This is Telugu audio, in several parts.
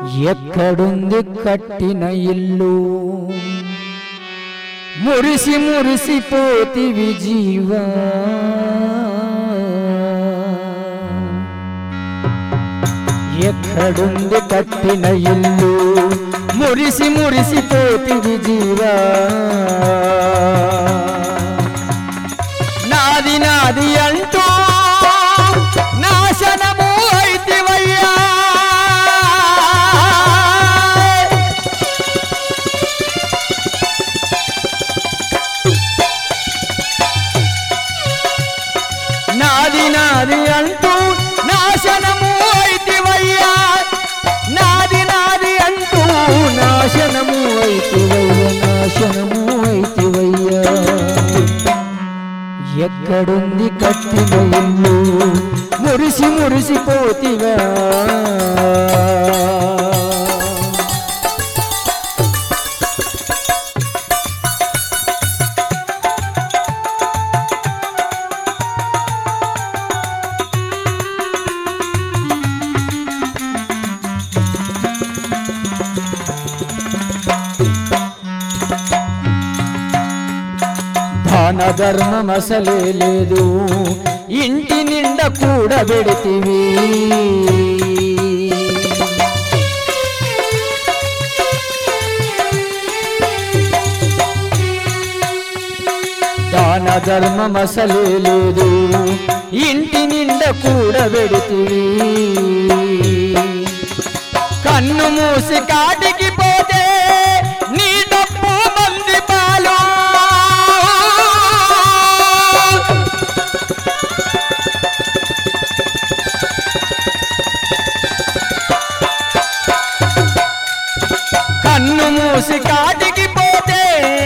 ఎక్కడుంది కట్టిన ఇల్లు మురిసి మురిసిపోతివి జీవా ఎక్కడుంది కట్టిన ఇల్లు మురిసి మురిసిపోతివి జీవా నాది నాది అంటూ నాశనము అయితివయ్యా నాది నాది అంటూ నాశనము అయితివయ్యా నాది నాది అంటూ నాశనము అయితివయ్యా నాశనము అయితివయ్యా ఎక్కడుంది కట్టిన ఇల్లు మురిసి మురిసిపోతివా దాన ధర్మం అసలే లేదు ఇంటి నిండా కూడబెడితివి దాన ధర్మం అసలే లేదు ఇంటి నిండా కూడబెడితివి కన్ను మూసి కాటికి పోతే నీ డప్పు మంది పాలు కన్ను మూసి కాటికి పోతే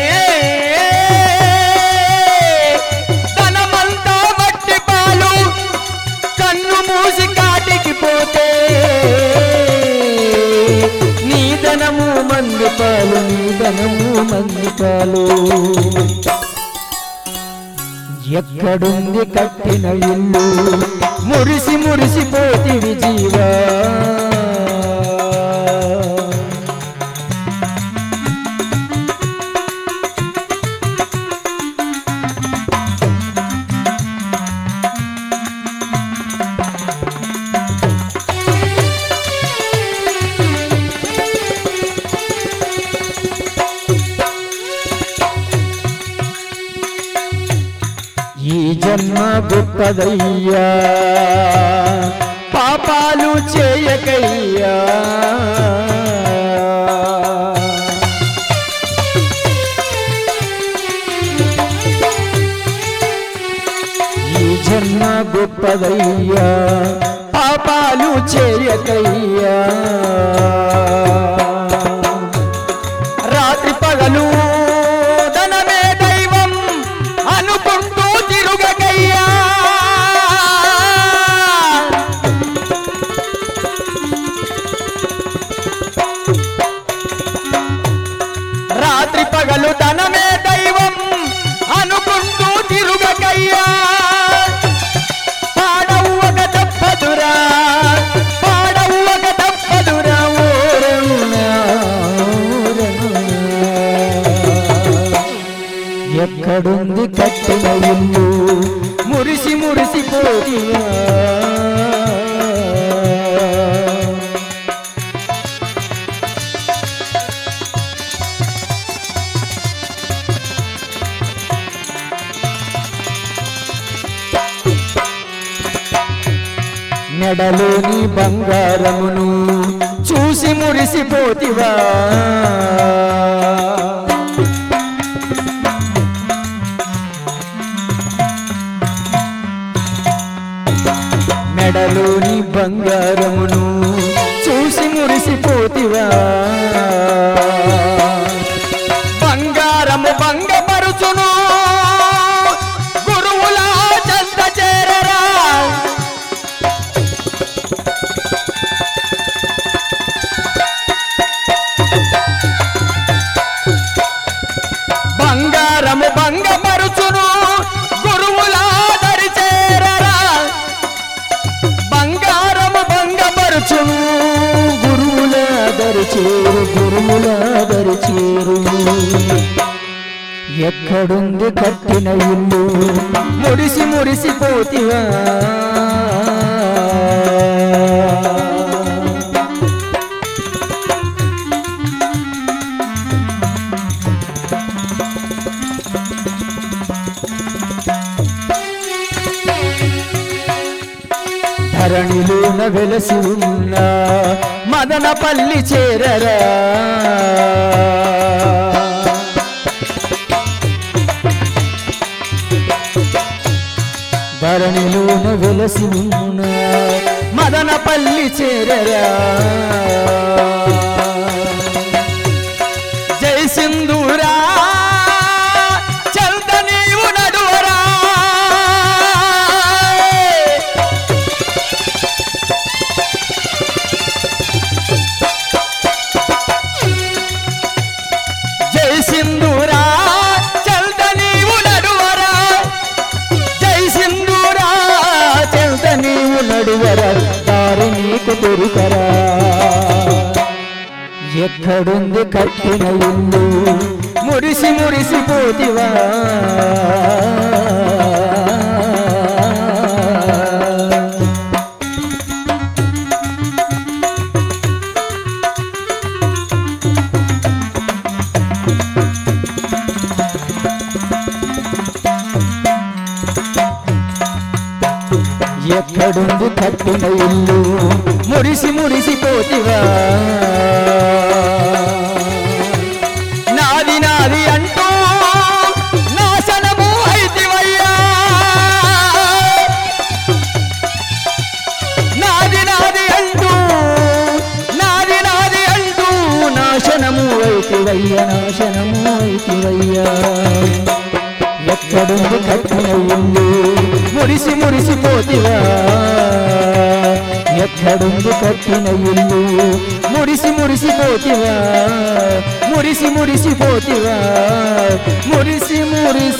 ధనమంతా మట్టి పాలు కన్ను మూసి కాటికి పోతే నీ ధనము మంది పాలు నీ ధనము మంది పాలు ఎక్కడుంది కట్టిన ఇల్లు మురిసి మురిసిపోతివి జీవా ఈ జన్మ గొప్పదయ్యా పాపాలు చేయకయ్యా ఈ జన్మ గొప్పదయ్యా పాపాలు చేయకయ్యా రాత్రి పగలు ధనమే దైవం అనుకుంటూ తిరుగకయ్యా రాత్రి పగలు ధనమే దైవం అనుకుంటూ తిరుగకయ్యా పాడవ్వక తప్పదురా పాడవ్వక తప్పదురా ఓరన్నా, ఓరన్నా. ఎక్కడుంది కట్టిన ఇల్లు మురిసి మురిసిపోతివా మెడలోని బంగారమును చూసి మురిసిపోతివా మెడలోని బంగారమును చూసి మురిసిపోతివా బంగారము భంగపరుచును గురువుల చెంత చేరరా బంగారము భంగపరుచును గురువుల దరి చేరరా బంగారము భంగపరుచు దరి చేరు గురువుల దరి చేరు ఎక్కడుంది కట్టిన ఇల్లు మురిసి మురిసిపోతివా ధరణిలోన వెలసి ఉన్న మదనపల్లి చేరరా ధరణిలోన వెలసి ఉన్న మదనపల్లి చేరరా జై సింధూరా చల్త నీవు నడువరా జై సింధూరా చల్త నీవు నడువరా జై సింధూరా చల్త నీవు నడువరా దారి నీకు దొరికరా ఎక్కడుంది కట్టిన ఇల్లు మురిసి మురిసిపోతివా ఎక్కడుంది కట్టిన ఇల్లు మురిసి మురిసిపోతివా నాది నాది అంటూ నాశనము అయితివయ్యా నాది నాది అంటూ నాది నాది అంటూ నాశనము అయితివయ్య నాశనము అయితివయ్యా ఎక్కడుంది కట్టిన ఇల్లు మురిసి మురిసిపోతివా ఎక్కడుంది కట్టిన ఇల్లు మురిసి మురిసిపోతివా మురిసి మురిసిపోతివా మురిసి మురిసి